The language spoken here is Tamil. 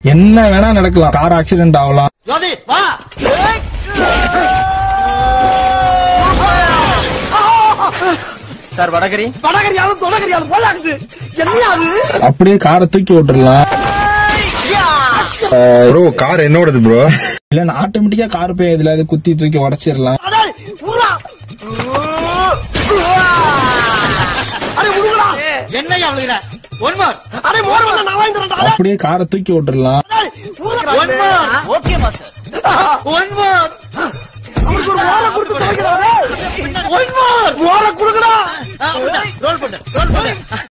என்ன வேணா நடக்கலாம் கார் ஆக்சிடென்ட் ஆகலாம் ஜோதி வா சார் வடகரி வடகரியாலும் தொடகரியாலும் போலாக்குது என்னையா அது அப்படியே காரை தூக்கி விட்டுறலாம் ப்ரோ கார் என்னோடது ப்ரோ இல்லன்னா ஆட்டோமேட்டிக்கா கார் போய் இதுல அது குத்தி தூக்கி உடச்சிடலாம் அடே உருளா அடே உருளா என்னையா அவளுகிற ஒன் மோர் அடே மோர் வந்தா நான் வாங்கி தரேன்டா அப்படியே காரை தூக்கி விட்டுறலாம் one more okay master one more அவனுக்கு ஒரு மோர கொடுத்து தொலைக்கிறாரே ஒன் மோர் மோர குடுக்கடா ரோல் பண்ணு ரோல் பண்ணு